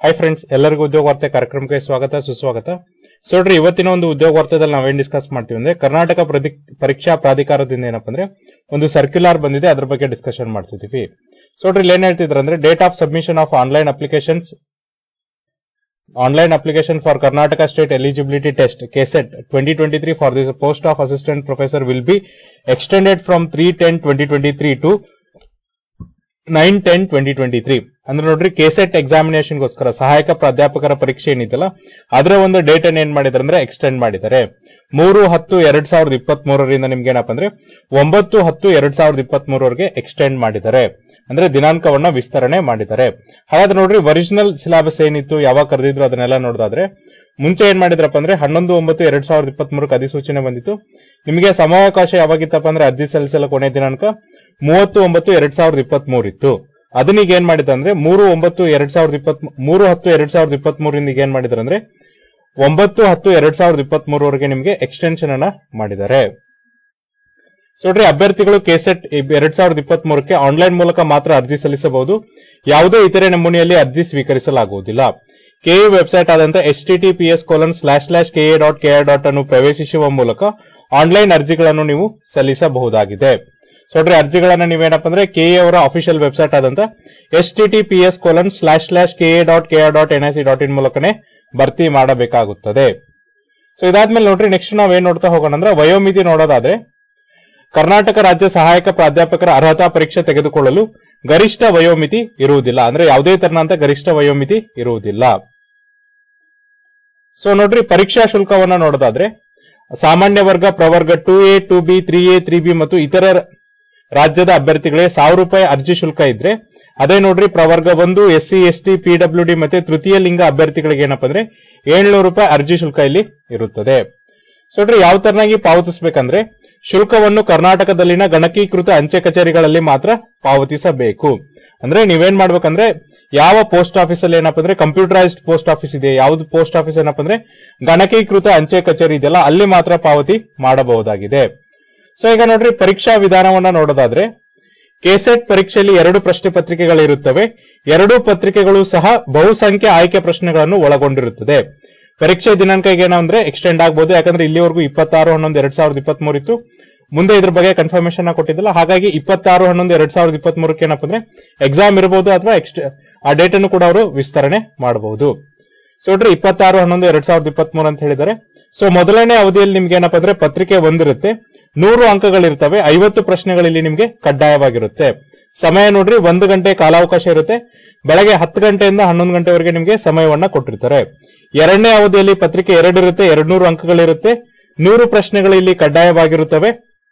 hi friends ಎಲ್ಲರಿಗೂ ಉದ್ಯೋಗ ವಾರ್ತೆ ಕಾರ್ಯಕ್ರಮಕ್ಕೆ ಸ್ವಾಗತ ಸುಸ್ವಾಗತ ಸೊ ನೋಡ್ರಿ ಇವತ್ತಿನ ಒಂದು ಉದ್ಯೋಗ ವಾರ್ತೆದಲ್ಲಿ ನಾವೇನ್ ಡಿಸ್ಕಸ್ ಮಾಡ್ತೀವಿ ಅಂದ್ರೆ ಕರ್ನಾಟಕ ಪ್ರದಿ- ಪರೀಕ್ಷಾ ಪ್ರಾಧಿಕಾರದಿಂದ ಏನಪ್ಪ ಅಂದ್ರೆ ಒಂದು ಸರ್ಕ್ಯುಲರ್ ಬಂದಿದೆ ಅದ್ರ ಬಗ್ಗೆ ಡಿಸ್ಕಷನ್ ಮಾಡ್ತಿದೀವಿ ಸೊ ನೋಡ್ರಿ ಇಲ್ಲಿ ಏನ್ ಹೇಳ್ತಿದ್ರು ಅಂದ್ರೆ date of submission of online applications online application for Karnataka state eligibility test KSET twenty twenty three for this post of assistant professor will be extended from three ten twenty twenty three to nine ten twenty twenty three ಅಂದ್ರೆ ನೋಡ್ರಿ KSET ಎಕ್ಸಾಮಿನೇಷನ್ಗೋಸ್ಕರ ಸಹಾಯಕ ಪ್ರಾಧ್ಯಾಪಕರ ಪರೀಕ್ಷೆ ಏನಿತ್ತಲ್ಲ ಅದರ ಒಂದು date ಅನ್ನು ಏನ್ ಮಾಡಿದಾರೆ ಅಂದ್ರೆ ಎಕ್ಸ್ಟೆಂಡ್ ಮಾಡಿದ್ದಾರೆ ಮೂರು ಹತ್ತು ಎರಡ್ ಸಾವಿರದ ಇಪ್ಪತ್ತ್ ಮೂರರಿಂದ ನಿಮ್ಗೆ ಏನಪ್ಪ ಅಂದ್ರೆ ಒಂಬತ್ತು ಹತ್ತು ಎರಡ್ ಸಾವಿರದ ಇಪ್ಪತ್ತ್ ಮೂರವರೆಗೆ ಎಕ್ಸ್ಟೆಂಡ್ ಮಾಡಿದ್ದಾರೆ ಅಂದ್ರೆ ದಿನಾಂಕವನ್ನ ವಿಸ್ತರಣೆ ಮಾಡಿದ್ದಾರೆ ಹಾಗಾದ್ರೆ ನೋಡ್ರಿ ಒರಿಜಿನಲ್ ಸಿಲಾಬಸ್ ಏನಿತ್ತು ಯಾವಾಗ ಕರೆದಿದ್ರು ಅದನ್ನೆಲ್ಲ ನೋಡೋದಾದ್ರೆ ಮುಂಚೆ ಏನ್ ಮಾಡಿದ್ರಪ್ಪ ಅಂದ್ರೆ ಹನ್ನೊಂದು ಒಂಬತ್ತು ಎರಡ್ ಸಾವಿರದ ಇಪ್ಪತ್ತ್ ಮೂರಕ್ಕೆ ಅಧಿಸೂಚನೆ ಬಂದಿತ್ತು ನಿಮಗೆ ಸಮಯಾವಕಾಶ ಯಾವಾಗಿತ್ತಪ್ಪ ಅಂದ್ರೆ ಅರ್ಜಿ ಸಲ್ಲಿಸಲು ಕೊನೆ ದಿನಾಂಕ ಮೂವತ್ತು ಒಂಬತ್ತು ಎರಡ್ ಸಾವಿರದ ಇಪ್ಪತ್ತ್ ಇತ್ತು ಅದನ್ನೀಗ ಏನ್ ಮಾಡಿದ ಅಂದ್ರೆ ಮೂರು ಒಂಬತ್ತು ಎರಡ್ ಸಾವಿರದ ಇಪ್ಪತ್ ಮೂರು ಹತ್ತು ಎರಡ್ ಸಾವಿರದ ಇಪ್ಪತ್ತ್ ಮೂರಿಂದ ಈಗ ಏನ್ ಮಾಡಿದಾರೆ ಅಂದ್ರೆ ಒಂಬತ್ತು ಹತ್ತು ಎರಡ್ ಸಾವಿರದ ಇಪ್ಪತ್ತ್ ಮೂರವರೆಗೆ ನಿಮಗೆ ಎಕ್ಸ್ಟೆನ್ಷನ್ ಅನ್ನ ಮಾಡಿದ್ದಾರೆ ಸೊ ನೋಡ್ರಿ ಅಭ್ಯರ್ಥಿಗಳು ಕೆಸೆಟ್ ಎರಡ್ ಸಾವಿರದ ಇಪ್ಪತ್ತ್ ಮೂರಕ್ಕೆ ಆನ್ಲೈನ್ ಮೂಲಕ ಮಾತ್ರ ಅರ್ಜಿ ಸಲ್ಲಿಸಬಹುದು ಯಾವುದೇ ಇತರೆ ನಮೂನೆಯಲ್ಲಿ ಅರ್ಜಿ ಸ್ವೀಕರಿಸಲಾಗುವುದಿಲ್ಲ ಕೆಎ ವೆಬ್ಸೈಟ್ ಆದಂತ H T T P S colon slash slash KEA dot KR dot ಅನ್ನು ಪ್ರವೇಶಿಸುವ ಮೂಲಕ ಆನ್ಲೈನ್ ಅರ್ಜಿಗಳನ್ನು ನೀವು ಸಲ್ಲಿಸಬಹುದಾಗಿದೆ ಸೊ ನೋಡ್ರಿ ಅರ್ಜಿಗಳನ್ನ ನೀವೇನಪ್ಪ ಅಂದ್ರೆ ಕೆಎ ಅವರ ಅಫಿಷಿಯಲ್ ವೆಬ್ಸೈಟ್ ಆದಂತ H T T P S colon slash slash KEA dot KR dot N I C dot in ಮೂಲಕನೇ ಭರ್ತಿ ಮಾಡಬೇಕಾಗುತ್ತದೆ ಸೊ ಇದಾದ್ಮೇಲೆ ನೋಡ್ರಿ ನೆಕ್ಸ್ಟ್ ನಾವೇನ್ ನೋಡ್ತಾ ಹೋಗೋಣ ಅಂದ್ರೆ ವಯೋಮಿತಿ ನೋಡೋದಾದ್ರೆ ಕರ್ನಾಟಕ ರಾಜ್ಯ ಸಹಾಯಕ ಪ್ರಾಧ್ಯಾಪಕರ ಅರ್ಹತಾ ಪರೀಕ್ಷೆ ತೆಗೆದುಕೊಳ್ಳಲು ಗರಿಷ್ಠ ವಯೋಮಿತಿ ಇರುವುದಿಲ್ಲ ಅಂದ್ರೆ ಯಾವುದೇ ತರನಂತ ಗರಿಷ್ಠ ವಯೋಮಿತಿ ಇರುವುದಿಲ್ಲ ಸೊ ನೋಡ್ರಿ ಪರೀಕ್ಷಾ ಶುಲ್ಕವನ್ನ ನೋಡೋದಾದ್ರೆ ಸಾಮಾನ್ಯ ವರ್ಗ ಪ್ರವರ್ಗ two A two B three A three B ಮತ್ತು ಇತರ ರಾಜ್ಯದ ಅಭ್ಯರ್ಥಿಗಳಿಗೆ ಸಾವಿರ ರೂಪಾಯಿ ಅರ್ಜಿ ಶುಲ್ಕ ಇದ್ರೆ ಅದೇ ನೋಡ್ರಿ ಪ್ರವರ್ಗ ಒಂದು S C S T PW D ಮತ್ತೆ ತೃತೀಯ ಲಿಂಗ ಅಭ್ಯರ್ಥಿಗಳಿಗೆ ಏನಪ್ಪಾ ಅಂದ್ರೆ ಏಳ್ನೂರು ರೂಪಾಯಿ ಅರ್ಜಿ ಶುಲ್ಕ ಇಲ್ಲಿ ಇರುತ್ತದೆ ಸೊ ನೋಡ್ರಿ ಯಾವ ತರನಾಗಿ ಪಾವತಿಸಬೇಕಂದ್ರೆ ಶುಲ್ಕವನ್ನು ಕರ್ನಾಟಕದಲ್ಲಿನ ಗಣಕೀಕೃತ ಅಂಚೆ ಕಚೇರಿಗಳಲ್ಲಿ ಮಾತ್ರ ಪಾವತಿಸಬೇಕು ಅಂದ್ರೆ ನೀವೇನ್ ಮಾಡ್ಬೇಕಂದ್ರೆ ಯಾವ ಪೋಸ್ಟ್ ಆಫೀಸ್ ಅಲ್ಲಿ ಏನಪ್ಪ ಅಂದ್ರೆ ಕಂಪ್ಯೂಟರೈಸ್ಡ್ ಪೋಸ್ಟ್ ಆಫೀಸ್ ಇದೆ ಯಾವ್ದು ಪೋಸ್ಟ್ ಆಫೀಸ್ ಏನಪ್ಪ ಅಂದ್ರೆ ಗಣಕೀಕೃತ ಅಂಚೆ ಕಚೇರಿ ಇದೆಯಲ್ಲ ಅಲ್ಲಿ ಮಾತ್ರ ಪಾವತಿ ಮಾಡಬಹುದಾಗಿದೆ ಸೊ ಈಗ ನೋಡ್ರಿ ಪರೀಕ್ಷಾ ವಿಧಾನವನ್ನ ನೋಡೋದಾದ್ರೆ ಕೆಸೆಟ್ ಪರೀಕ್ಷೆಯಲ್ಲಿ ಎರಡು ಪ್ರಶ್ನೆ ಪತ್ರಿಕೆಗಳಿರುತ್ತವೆ ಎರಡೂ ಪತ್ರಿಕೆಗಳು ಸಹ ಬಹುಸಂಖ್ಯೆ ಆಯ್ಕೆ ಪ್ರಶ್ನೆಗಳನ್ನು ಒಳಗೊಂಡಿರುತ್ತದೆ ಪರೀಕ್ಷೆ ದಿನಾಂಕ ಈಗ ಏನಂದ್ರೆ ಎಕ್ಸ್ಟೆಂಡ್ ಆಗಬಹುದು ಯಾಕಂದ್ರೆ ಇಲ್ಲಿವರೆಗೂ ಇಪ್ಪತ್ತಾರು ಹನ್ನೊಂದು ಎರಡ್ ಸಾವಿರದ ಇಪ್ಪತ್ತ್ ಇತ್ತು ಮುಂದೆ ಇದ್ರ ಬಗ್ಗೆ ಕನ್ಫರ್ಮೇಶನ್ ಕೊಟ್ಟಿದ್ದಿಲ್ಲ ಹಾಗಾಗಿ ಇಪ್ಪತ್ತಾರು ಹನ್ನೊಂದು ಎರಡ್ ಸಾವಿರದ ಇಪ್ಪತ್ತ್ ಮೂರಕ್ಕೆ ಏನಪ್ಪ ಅಂದ್ರೆ ಎಕ್ಸಾಮ್ ಇರಬಹುದು ಅಥವಾ ಎಕ್ಸ್ಟ್ ಆ ಡೇಟ್ ಅನ್ನು ಕೂಡ ಅವರು ವಿಸ್ತರಣೆ ಮಾಡಬಹುದು ಸೊ ನೋಡ್ರಿ ಇಪ್ಪತ್ತಾರು ಹನ್ನೊಂದು ಎರಡ್ ಸಾವಿರದ ಇಪ್ಪತ್ತ್ ಮೂರು ಅಂತ ಹೇಳಿದ್ದಾರೆ ಸೊ ಮೊದಲನೇ ಅವಧಿಯಲ್ಲಿ ನಿಮ್ಗೆ ಏನಪ್ಪ ಅಂದ್ರೆ ಪತ್ರಿಕೆ ಒಂದಿರುತ್ತೆ ನೂರು ಅಂಕಗಳಿರ್ತವೆ ಐವತ್ತು ಪ್ರಶ್ನೆಗಳಲ್ಲಿ ನಿಮ್ಗೆ ಕಡ್ಡಾಯವಾಗಿರುತ್ತೆ ಸಮಯ ನೋಡ್ರಿ ಒಂದು ಗಂಟೆ ಕಾಲಾವಕಾಶ ಇರುತ್ತೆ ಬೆಳಗ್ಗೆ ಹತ್ತು ಗಂಟೆಯಿಂದ ಹನ್ನೊಂದು ಗಂಟೆವರೆಗೆ ನಿಮ್ಗೆ ಸಮಯವನ್ನ ಕೊಟ್ಟಿರ್ತಾರೆ ಎರಡನೇ ಅವಧಿಯಲ್ಲಿ ಪತ್ರಿಕೆ ಎರಡು ಇರುತ್ತೆ ಎರಡ್ ನೂರು ಅಂಕಗಳಿರುತ್ತೆ ನೂರು ಪ್ರಶ್ನೆಗಳು ಇಲ್ಲಿ ಕಡ್ಡಾಯವಾಗಿರುತ್ತವೆ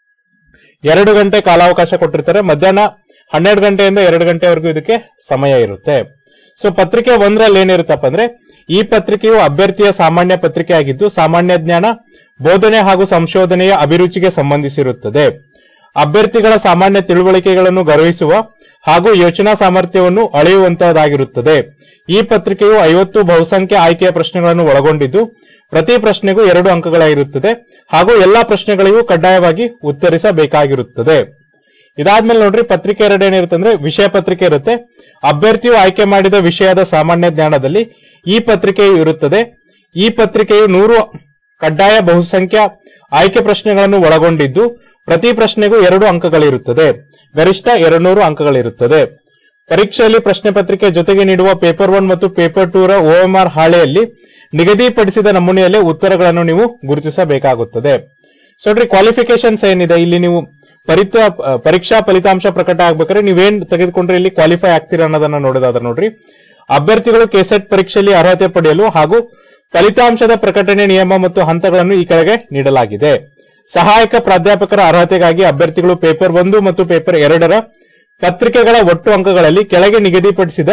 ಎರಡು ಗಂಟೆ ಕಾಲಾವಕಾಶ ಕೊಟ್ಟಿರ್ತಾರೆ ಮಧ್ಯಾಹ್ನ ಹನ್ನೆರಡು ಗಂಟೆಯಿಂದ ಎರಡು ಗಂಟೆವರೆಗೂ ಇದಕ್ಕೆ ಸಮಯ ಇರುತ್ತೆ ಸೊ ಪತ್ರಿಕೆ ಒಂದರಲ್ಲಿ ಏನಿರುತ್ತಪ್ಪ ಅಂದ್ರೆ ಈ ಪತ್ರಿಕೆಯು ಅಭ್ಯರ್ಥಿಯ ಸಾಮಾನ್ಯ ಪತ್ರಿಕೆ ಆಗಿದ್ದು ಸಾಮಾನ್ಯ ಜ್ಞಾನ ಬೋಧನೆ ಹಾಗೂ ಸಂಶೋಧನೆಯ ಅಭಿರುಚಿಗೆ ಸಂಬಂಧಿಸಿರುತ್ತದೆ ಅಭ್ಯರ್ಥಿಗಳ ಸಾಮಾನ್ಯ ತಿಳುವಳಿಕೆಗಳನ್ನು ಗೌರವಿಸುವ ಹಾಗೂ ಯೋಚನಾ ಸಾಮರ್ಥ್ಯವನ್ನು ಅಳೆಯುವಂತಹದ್ದಾಗಿರುತ್ತದೆ ಈ ಪತ್ರಿಕೆಯು ಐವತ್ತು ಬಹುಸಂಖ್ಯೆ ಆಯ್ಕೆಯ ಪ್ರಶ್ನೆಗಳನ್ನು ಒಳಗೊಂಡಿದ್ದು ಪ್ರತಿ ಪ್ರಶ್ನೆಗೂ ಎರಡು ಅಂಕಗಳಿರುತ್ತದೆ ಹಾಗೂ ಎಲ್ಲಾ ಪ್ರಶ್ನೆಗಳಿಗೂ ಕಡ್ಡಾಯವಾಗಿ ಉತ್ತರಿಸಬೇಕಾಗಿರುತ್ತದೆ ಇದಾದ್ಮೇಲೆ ನೋಡ್ರಿ ಪತ್ರಿಕೆ ಎರಡು ಏನಿರುತ್ತೆ ಅಂದ್ರೆ ವಿಷಯ ಪತ್ರಿಕೆ ಇರುತ್ತೆ ಅಭ್ಯರ್ಥಿಯು ಆಯ್ಕೆ ಮಾಡಿದ ವಿಷಯದ ಸಾಮಾನ್ಯ ಜ್ಞಾನದಲ್ಲಿ ಈ ಪತ್ರಿಕೆಯು ಇರುತ್ತದೆ ಈ ಪತ್ರಿಕೆಯು ನೂರು ಕಡ್ಡಾಯ ಬಹುಸಂಖ್ಯಾ ಆಯ್ಕೆ ಪ್ರಶ್ನೆಗಳನ್ನು ಒಳಗೊಂಡಿದ್ದು ಪ್ರತಿ ಪ್ರಶ್ನೆಗೂ ಎರಡು ಅಂಕಗಳಿರುತ್ತದೆ ಗರಿಷ್ಠ ಎರಡ್ನೂರು ಅಂಕಗಳಿರುತ್ತದೆ ಪರೀಕ್ಷೆಯಲ್ಲಿ ಪ್ರಶ್ನೆ ಪತ್ರಿಕೆ ಜೊತೆಗೆ ನೀಡುವ ಪೇಪರ್ ಒನ್ ಮತ್ತು ಪೇಪರ್ ಟೂ ರ ಓಎಂಆರ್ ಹಾಳೆಯಲ್ಲಿ ನಿಗದಿಪಡಿಸಿದ ನಮೂನೆಯಲ್ಲಿ ಉತ್ತರಗಳನ್ನು ನೀವು ಗುರುತಿಸಬೇಕಾಗುತ್ತದೆ ಸೊ ನೋಡ್ರಿ ಕ್ವಾಲಿಫಿಕೇಶನ್ಸ್ ಏನಿದೆ ಇಲ್ಲಿ ನೀವು ಪರಿತ ಪರೀಕ್ಷಾ ಫಲಿತಾಂಶ ಪ್ರಕಟ ಆಗ್ಬೇಕಾದ್ರೆ ನೀವೇನ್ ತೆಗೆದುಕೊಂಡ್ರೆ ಇಲ್ಲಿ ಕ್ವಾಲಿಫೈ ಆಗ್ತೀರಾ ಅನ್ನೋದನ್ನ ನೋಡೋದಾದ್ರೆ ನೋಡ್ರಿ ಅಭ್ಯರ್ಥಿಗಳು ಕೆಸೆಟ್ ಪರೀಕ್ಷೆಯಲ್ಲಿ ಅರ್ಹತೆ ಪಡೆಯಲು ಹಾಗೂ ಫಲಿತಾಂಶದ ಪ್ರಕಟಣೆ ನಿಯಮ ಮತ್ತು ಹಂತಗಳನ್ನು ಈ ಕೆಳಗೆ ನೀಡಲಾಗಿದೆ ಸಹಾಯಕ ಪ್ರಾಧ್ಯಾಪಕರ ಅರ್ಹತೆಗಾಗಿ ಅಭ್ಯರ್ಥಿಗಳು ಪೇಪರ್ ಒಂದು ಮತ್ತು ಪೇಪರ್ ಎರಡರ ಪತ್ರಿಕೆಗಳ ಒಟ್ಟು ಅಂಕಗಳಲ್ಲಿ ಕೆಳಗೆ ನಿಗದಿಪಡಿಸಿದ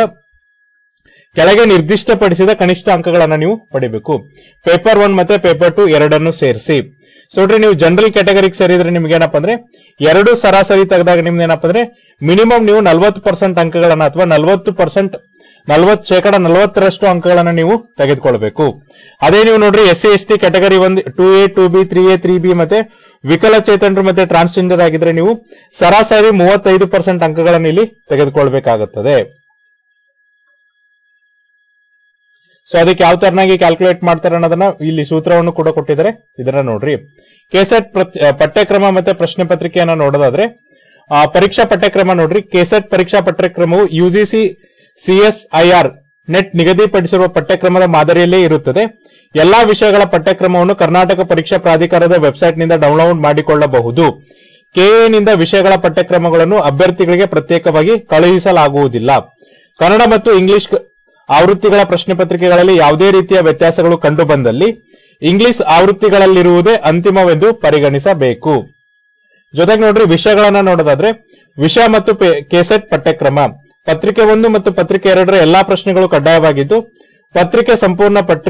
ಕೆಳಗೆ ನಿರ್ದಿಷ್ಟಪಡಿಸಿದ ಕನಿಷ್ಠ ಅಂಕಗಳನ್ನ ನೀವು ಪಡಿಬೇಕು ಪೇಪರ್ ಒನ್ ಮತ್ತೆ ಪೇಪರ್ ಟು ಎರಡನ್ನು ಸೇರಿಸಿ ಸೊ ನೋಡ್ರಿ ನೀವು ಜನರಲ್ ಕ್ಯಾಟಗರಿಗೆ ಸೇರಿದ್ರೆ ನಿಮ್ಗೆ ಏನಪ್ಪ ಅಂದ್ರೆ ಎರಡು ಸರಾಸರಿ ತೆಗೆದಾಗ ನಿಮ್ದು ಏನಪ್ಪ ಅಂದ್ರೆ ಮಿನಿಮಮ್ ನೀವು ನಲ್ವತ್ತು ಪರ್ಸೆಂಟ್ ಅಂಕಗಳನ್ನ ಅಥವಾ ನಲ್ವತ್ತು ಪರ್ಸೆಂಟ್ ನಲ್ವತ್ ಶೇಕಡ ನಲವತ್ತರಷ್ಟು ಅಂಕಗಳನ್ನ ನೀವು ತೆಗೆದುಕೊಳ್ಬೇಕು ಅದೇ ನೀವು ನೋಡ್ರಿ S C S T category ಒಂದು two A two B three A three B ಮತ್ತೆ ವಿಕಲಚೇತನರು ಮತ್ತೆ ಟ್ರಾನ್ಸ್ಜೆಂಡರ್ ಆಗಿದ್ರೆ ನೀವು ಸರಾಸರಿ ಮೂವತ್ತೈದು ಪರ್ಸೆಂಟ್ ಅಂಕಗಳನ್ನು ಇಲ್ಲಿ ತೆಗೆದುಕೊಳ್ಬೇಕಾಗುತ್ತದೆ ಸೊ ಅದಕ್ಕೆ ಯಾವ ತರನಾಗಿ ಕ್ಯಾಲ್ಕುಲೇಟ್ ಮಾಡ್ತಾರೆ ಅನ್ನೋದನ್ನ ಇಲ್ಲಿ ಸೂತ್ರವನ್ನು ಕೂಡ ಕೊಟ್ಟಿದ್ದಾರೆ ಇದನ್ನ ನೋಡ್ರಿ ಕೆಸೆಟ್ ಪಠ್ಯಕ್ರಮ ಮತ್ತೆ ಪ್ರಶ್ನೆ ಪತ್ರಿಕೆಯನ್ನ ನೋಡೋದಾದ್ರೆ ಆ, ಪರೀಕ್ಷಾ ಪಠ್ಯಕ್ರಮ ನೋಡ್ರಿ ಕೆಸೆಟ್ ಪರೀಕ್ಷಾ ಪಠ್ಯಕ್ರಮವು ಯುಜಿಸಿ ಸಿಎಸ್ಐಆರ್ ನೆಟ್ ನಿಗದಿಪಡಿಸಿರುವ ಪಠ್ಯಕ್ರಮದ ಮಾದರಿಯಲ್ಲೇ ಇರುತ್ತದೆ ಎಲ್ಲಾ ವಿಷಯಗಳ ಪಠ್ಯಕ್ರಮವನ್ನು ಕರ್ನಾಟಕ ಪರೀಕ್ಷಾ ಪ್ರಾಧಿಕಾರದ ವೆಬ್ಸೈಟ್ ನಿಂದ ಡೌನ್ಲೋಡ್ ಮಾಡಿಕೊಳ್ಳಬಹುದು ಕೆಎನಿಂದ ವಿಷಯಗಳ ಪಠ್ಯಕ್ರಮಗಳನ್ನು ಅಭ್ಯರ್ಥಿಗಳಿಗೆ ಪ್ರತ್ಯೇಕವಾಗಿ ಕಳುಹಿಸಲಾಗುವುದಿಲ್ಲ ಕನ್ನಡ ಮತ್ತು ಇಂಗ್ಲಿಷ್ ಕ- ಆವೃತ್ತಿಗಳ ಪ್ರಶ್ನೆ ಪತ್ರಿಕೆಗಳಲ್ಲಿ ಯಾವುದೇ ರೀತಿಯ ವ್ಯತ್ಯಾಸಗಳು ಕಂಡು ಬಂದಲ್ಲಿ ಇಂಗ್ಲಿಷ್ ಆವೃತ್ತಿಗಳಲ್ಲಿರುವುದೇ ಅಂತಿಮವೆಂದು ಪರಿಗಣಿಸಬೇಕು ಜೊತೆಗೆ ನೋಡ್ರಿ ವಿಷಯಗಳನ್ನ ನೋಡೋದಾದ್ರೆ ವಿಷಯ ಮತ್ತು ಪೆ- ಕೆಸೆಟ್ ಪಠ್ಯಕ್ರಮ ಪತ್ರಿಕೆ ಒಂದು ಮತ್ತು ಪತ್ರಿಕೆ ಎರಡರ ಎಲ್ಲಾ ಪ್ರಶ್ನೆಗಳು ಕಡ್ಡಾಯವಾಗಿದ್ದು ಪತ್ರಿಕೆ ಸಂಪೂರ್ಣ ಪಟ್ರೆ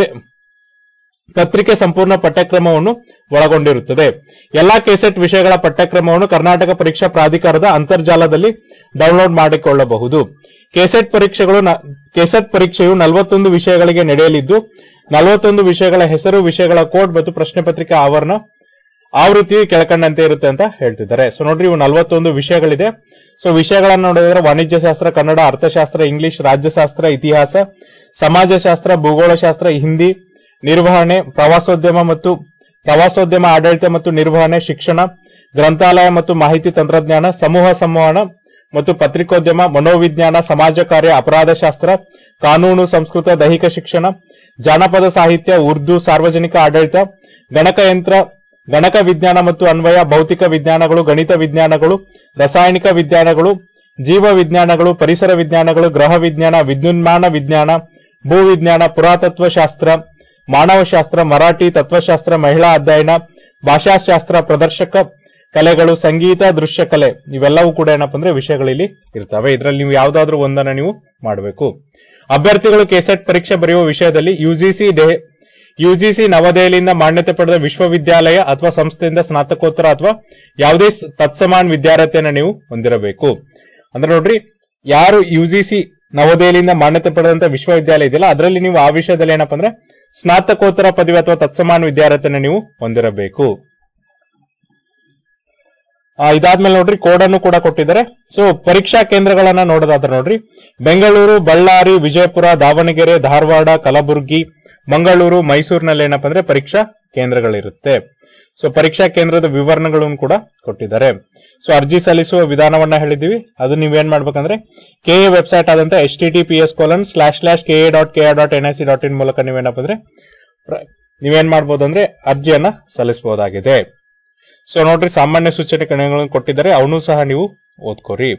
ಪತ್ರಿಕೆ ಸಂಪೂರ್ಣ ಪಠ್ಯಕ್ರಮವನ್ನು ಒಳಗೊಂಡಿರುತ್ತದೆ ಎಲ್ಲಾ ಕೆಸೆಟ್ ವಿಷಯಗಳ ಪಠ್ಯಕ್ರಮವನ್ನು ಕರ್ನಾಟಕ ಪರೀಕ್ಷಾ ಪ್ರಾಧಿಕಾರದ ಅಂತರ್ಜಾಲದಲ್ಲಿ ಡೌನ್ಲೋಡ್ ಮಾಡಿಕೊಳ್ಳಬಹುದು ಕೆಸೆಟ್ ಪರೀಕ್ಷೆಗಳು ನ- ಕೆಸೆಟ್ ಪರೀಕ್ಷೆಯು ನಲವತ್ತೊಂದು ವಿಷಯಗಳಿಗೆ ನಡೆಯಲಿದ್ದು ನಲವತ್ತೊಂದು ವಿಷಯಗಳ ಹೆಸರು ವಿಷಯಗಳ ಕೋಡ್ ಮತ್ತು ಪ್ರಶ್ನೆ ಪತ್ರಿಕೆ ಆವರಣ ಆವೃತ್ತಿಯು ಕೆಳಕಂಡಂತೆ ಇರುತ್ತೆ ಅಂತ ಹೇಳ್ತಿದ್ದಾರೆ ಸೊ ನೋಡ್ರಿ ಇವು ನಲವತ್ತೊಂದು ವಿಷಯಗಳಿದೆ ಸೊ ವಿಷಯಗಳನ್ನ ನೋಡಿದ್ರೆ ವಾಣಿಜ್ಯ ಶಾಸ್ತ್ರ ಕನ್ನಡ ಅರ್ಥಶಾಸ್ತ್ರ ಇಂಗ್ಲಿಷ್ ರಾಜ್ಯಶಾಸ್ತ್ರ ಇತಿಹಾಸ ಸಮಾಜಶಾಸ್ತ್ರ ಭೂಗೋಳಶಾಸ್ತ್ರ ಹಿಂದಿ ನಿರ್ವಹಣೆ ಪ್ರವಾಸೋದ್ಯಮ ಮತ್ತು ಪ್ರವಾಸೋದ್ಯಮ ಆಡಳಿತ ಮತ್ತು ನಿರ್ವಹಣೆ ಶಿಕ್ಷಣ ಗ್ರಂಥಾಲಯ ಮತ್ತು ಮಾಹಿತಿ ತಂತ್ರಜ್ಞಾನ ಸಮೂಹ ಸಂವಹನ ಮತ್ತು ಪತ್ರಿಕೋದ್ಯಮ ಮನೋವಿಜ್ಞಾನ ಸಮಾಜ ಕಾರ್ಯ ಅಪರಾಧಶಾಸ್ತ್ರ ಕಾನೂನು ಸಂಸ್ಕೃತ ದೈಹಿಕ ಶಿಕ್ಷಣ ಜಾನಪದ ಸಾಹಿತ್ಯ ಉರ್ದು ಸಾರ್ವಜನಿಕ ಆಡಳಿತ ಗಣಕಯಂತ್ರ ಗಣಕ ವಿಜ್ಞಾನ ಮತ್ತು ಅನ್ವಯ ಭೌತಿಕ ವಿಜ್ಞಾನಗಳು ಗಣಿತ ವಿಜ್ಞಾನಗಳು ರಾಸಾಯನಿಕ ವಿಜ್ಞಾನಗಳು ಜೀವ ವಿಜ್ಞಾನಗಳು ಪರಿಸರ ವಿಜ್ಞಾನಗಳು ಗ್ರಹ ವಿಜ್ಞಾನ ವಿದ್ಯುನ್ಮಾನ ವಿಜ್ಞಾನ ಭೂವಿಜ್ಞಾನ ಪುರಾತತ್ವ ಶಾಸ್ತ್ರ ಮಾನವಶಾಸ್ತ್ರ ಮರಾಠಿ ತತ್ವಶಾಸ್ತ್ರ ಮಹಿಳಾ ಅಧ್ಯಯನ ಭಾಷಾಶಾಸ್ತ್ರ ಪ್ರದರ್ಶಕ ಕಲೆಗಳು ಸಂಗೀತ ದೃಶ್ಯ ಕಲೆ ಇವೆಲ್ಲವೂ ಕೂಡ ಏನಪ್ಪ ಅಂದ್ರೆ ವಿಷಯಗಳಲ್ಲಿ ಇರ್ತವೆ ಇದರಲ್ಲಿ ನೀವು ಯಾವ್ದಾದ್ರೂ ಒಂದನ್ನ ನೀವು ಮಾಡಬೇಕು ಅಭ್ಯರ್ಥಿಗಳು ಕೆಸೆಟ್ ಪರೀಕ್ಷೆ ಬರೆಯುವ ವಿಷಯದಲ್ಲಿ ಯುಜಿಸಿ ಯುಜಿಸಿ ನವದೆಹಲಿಯಿಂದ ಮಾನ್ಯತೆ ಪಡೆದ ವಿಶ್ವವಿದ್ಯಾಲಯ ಅಥವಾ ಸಂಸ್ಥೆಯಿಂದ ಸ್ನಾತಕೋತ್ತರ ಅಥವಾ ಯಾವುದೇ ಸ್- ತತ್ಸಮಾನ ವಿದ್ಯಾರ್ಹತೆಯನ್ನು ನೀವು ಹೊಂದಿರಬೇಕು ಅಂದ್ರೆ ನೋಡ್ರಿ ಯಾರು ಯುಜಿಸಿ ನವದೆಹಲಿಯಿಂದ ಮಾನ್ಯತೆ ಪಡೆದಂತ ವಿಶ್ವವಿದ್ಯಾಲಯ ಇದೆಯಲ್ಲ ಅದರಲ್ಲಿ ನೀವು ಆ ವಿಷಯದಲ್ಲಿ ಏನಪ್ಪ ಅಂದ್ರೆ ಸ್ನಾತಕೋತ್ತರ ಪದವಿ ಅಥವಾ ತತ್ಸಮಾನ ವಿದ್ಯಾರ್ಹತೆಯನ್ನು ನೀವು ಹೊಂದಿರಬೇಕು ಆ, ಇದಾದ್ಮೇಲೆ ನೋಡ್ರಿ ಕೋಡ್ ಅನ್ನು ಕೂಡ ಕೊಟ್ಟಿದ್ದಾರೆ ಸೊ ಪರೀಕ್ಷಾ ಕೇಂದ್ರಗಳನ್ನ ನೋಡೋದಾದ್ರೆ ನೋಡ್ರಿ ಬೆಂಗಳೂರು ಬಳ್ಳಾರಿ ವಿಜಯಪುರ ದಾವಣಗೆರೆ ಧಾರವಾಡ ಕಲಬುರಗಿ ಮಂಗಳೂರು ಮೈಸೂರಿನಲ್ಲಿ ಏನಪ್ಪಾ ಅಂದ್ರೆ ಪರೀಕ್ಷಾ ಕೇಂದ್ರಗಳಿರುತ್ತೆ ಸೊ ಪರೀಕ್ಷಾ ಕೇಂದ್ರದ ವಿವರಣೆಗಳನ್ನು ಕೂಡ ಕೊಟ್ಟಿದ್ದಾರೆ ಸೊ ಅರ್ಜಿ ಸಲ್ಲಿಸುವ ವಿಧಾನವನ್ನ ಹೇಳಿದೀವಿ ಅದು ನೀವೇನ್ ಮಾಡ್ಬೇಕಂದ್ರೆ ಕೆ ಎ ವೆಬ್ಸೈಟ್ ಆದಂತ H T T P S colon slash slash K A dot K R dot N I C dot in ಮೂಲಕ ನೀವೇನಪ್ಪ ಅಂದ್ರೆ ಪ್ರ- ನೀವೇನ್ ಮಾಡ್ಬೋದು ಅಂದ್ರೆ ಅರ್ಜಿಯನ್ನ ಸಲ್ಲಿಸಬಹುದಾಗಿದೆ ಸೊ ನೋಡ್ರಿ ಸಾಮಾನ್ಯ ಸೂಚನೆ ಕಣಗಳನ್ನು ಕೊಟ್ಟಿದ್ದಾರೆ ಅವನು ಸಹ ನೀವು ಓದ್ಕೋರಿ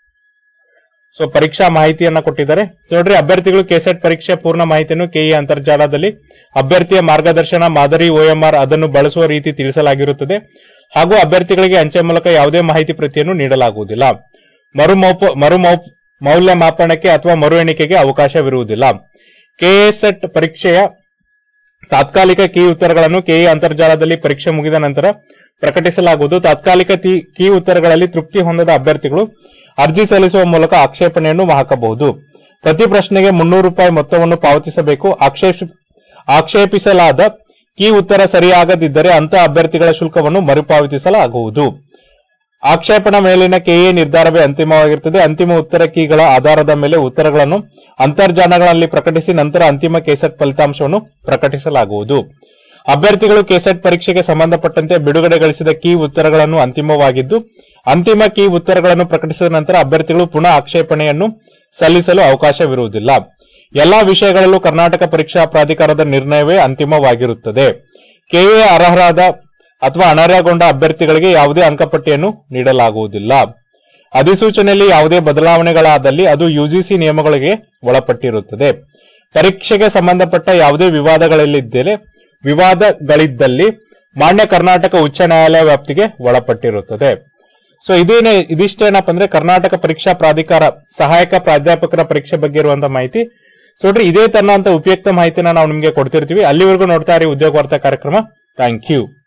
ಸೊ ಪರೀಕ್ಷಾ ಮಾಹಿತಿಯನ್ನ ಕೊಟ್ಟಿದ್ದಾರೆ ಸೊ ನೋಡ್ರಿ ಅಭ್ಯರ್ಥಿಗಳು ಕೆಸೆಟ್ ಪರೀಕ್ಷೆ ಪೂರ್ಣ ಮಾಹಿತಿಯನ್ನು ಕೆಇ ಅಂತರ್ಜಾಲದಲ್ಲಿ ಅಭ್ಯರ್ಥಿಯ ಮಾರ್ಗದರ್ಶನ ಮಾದರಿ ಓಎಂಆರ್ ಅದನ್ನು ಬಳಸುವ ರೀತಿ ತಿಳಿಸಲಾಗಿರುತ್ತದೆ ಹಾಗೂ ಅಭ್ಯರ್ಥಿಗಳಿಗೆ ಅಂಚೆ ಮೂಲಕ ಯಾವುದೇ ಮಾಹಿತಿ ಪ್ರತಿಯನ್ನು ನೀಡಲಾಗುವುದಿಲ್ಲ ಮರು ಮೌಪ ಮರು ಮೌಪ್- ಮೌಲ್ಯಮಾಪನಕ್ಕೆ ಅಥವಾ ಮರು ಎಣಿಕೆಗೆ ಅವಕಾಶವಿರುವುದಿಲ್ಲ ಕೆಎಸೆಟ್ ಪರೀಕ್ಷೆಯ ತಾತ್ಕಾಲಿಕ ಕೀ ಉತ್ತರಗಳನ್ನು ಕೆಇ ಅಂತರ್ಜಾಲದಲ್ಲಿ ಪರೀಕ್ಷೆ ಮುಗಿದ ನಂತರ ಪ್ರಕಟಿಸಲಾಗುವುದು ತಾತ್ಕಾಲಿಕ ತಿ- ಕೀ ಉತ್ತರಗಳಲ್ಲಿ ತೃಪ್ತಿ ಹೊಂದದ ಅಭ್ಯರ್ಥಿಗಳು ಅರ್ಜಿ ಸಲ್ಲಿಸುವ ಮೂಲಕ ಆಕ್ಷೇಪಣೆಯನ್ನು ಹಾಕಬಹುದು ಪ್ರತಿ ಪ್ರಶ್ನೆಗೆ ಮುನ್ನೂರು ರೂಪಾಯಿ ಮೊತ್ತವನ್ನು ಪಾವತಿಸಬೇಕು ಆಕ್ಷೇಪ ಆಕ್ಷೇಪಿಸಲಾದ ಕೀ ಉತ್ತರ ಸರಿಯಾಗದಿದ್ದರೆ ಅಂತ ಅಭ್ಯರ್ಥಿಗಳ ಶುಲ್ಕವನ್ನು ಮರುಪಾವತಿಸಲಾಗುವುದು ಆಕ್ಷೇಪಣೆ ಮೇಲಿನ ಕೆಎ ನಿರ್ಧಾರವೇ ಅಂತಿಮವಾಗಿರುತ್ತದೆ ಅಂತಿಮ ಉತ್ತರ ಕೀಗಳ ಆಧಾರದ ಮೇಲೆ ಉತ್ತರಗಳನ್ನು ಅಂತರ್ಜಾಲಗಳಲ್ಲಿ ಪ್ರಕಟಿಸಿ ನಂತರ ಅಂತಿಮ ಕೆಸೆಟ್ ಫಲಿತಾಂಶವನ್ನು ಪ್ರಕಟಿಸಲಾಗುವುದು ಅಭ್ಯರ್ಥಿಗಳು ಕೆಸೆಟ್ ಪರೀಕ್ಷೆಗೆ ಸಂಬಂಧಪಟ್ಟಂತೆ ಬಿಡುಗಡೆಗೊಳಿಸಿದ ಕೀ ಉತ್ತರಗಳನ್ನು ಅಂತಿಮವಾಗಿದ್ದು ಅಂತಿಮ ಕೀ ಉತ್ತರಗಳನ್ನು ಪ್ರಕಟಿಸಿದ ನಂತರ ಅಭ್ಯರ್ಥಿಗಳು ಪುನಃ ಆಕ್ಷೇಪಣೆಯನ್ನು ಸಲ್ಲಿಸಲು ಅವಕಾಶವಿರುವುದಿಲ್ಲ ಎಲ್ಲಾ ವಿಷಯಗಳಲ್ಲೂ ಕರ್ನಾಟಕ ಪರೀಕ್ಷಾ ಪ್ರಾಧಿಕಾರದ ನಿರ್ಣಯವೇ ಅಂತಿಮವಾಗಿರುತ್ತದೆ ಕೆಎ ಅರ್ಹರಾದ ಅಥವಾ ಅನರ್ಹಗೊಂಡ ಅಭ್ಯರ್ಥಿಗಳಿಗೆ ಯಾವುದೇ ಅಂಕಪಟ್ಟಿಯನ್ನು ನೀಡಲಾಗುವುದಿಲ್ಲ ಅಧಿಸೂಚನೆಯಲ್ಲಿ ಯಾವುದೇ ಬದಲಾವಣೆಗಳಾದಲ್ಲಿ ಅದು ಯುಜಿಸಿ ನಿಯಮಗಳಿಗೆ ಒಳಪಟ್ಟಿರುತ್ತದೆ ಪರೀಕ್ಷೆಗೆ ಸಂಬಂಧಪಟ್ಟ ಯಾವುದೇ ವಿವಾದಗಳಲ್ಲಿದ್ದರೆ ವಿವಾದಗಳಿದ್ದಲ್ಲಿ ಮಾನ್ಯ ಕರ್ನಾಟಕ ಉಚ್ಚ ನ್ಯಾಯಾಲಯ ವ್ಯಾಪ್ತಿಗೆ ಒಳಪಟ್ಟಿರುತ್ತದೆ ಸೊ ಇದೇನೆ ಇದಿಷ್ಟೇನಪ್ಪ ಅಂದ್ರೆ ಕರ್ನಾಟಕ ಪರೀಕ್ಷಾ ಪ್ರಾಧಿಕಾರ ಸಹಾಯಕ ಪ್ರಾಧ್ಯಾಪಕರ ಪರೀಕ್ಷೆ ಬಗ್ಗೆ ಇರುವಂತ ಮಾಹಿತಿ ಸೊ ನೋಡ್ರಿ ಇದೇ ತನ್ನ ಉಪಯುಕ್ತ ಮಾಹಿತಿನ ನಾವು ನಿಮಗೆ ಕೊಡ್ತಿರ್ತೀವಿ ಅಲ್ಲಿವರೆಗೂ ನೋಡ್ತಾ ಇರಿ ಉದ್ಯೋಗ ವಾರ್ತಾ ಕಾರ್ಯಕ್ರಮ ಥ್ಯಾಂಕ್ ಯು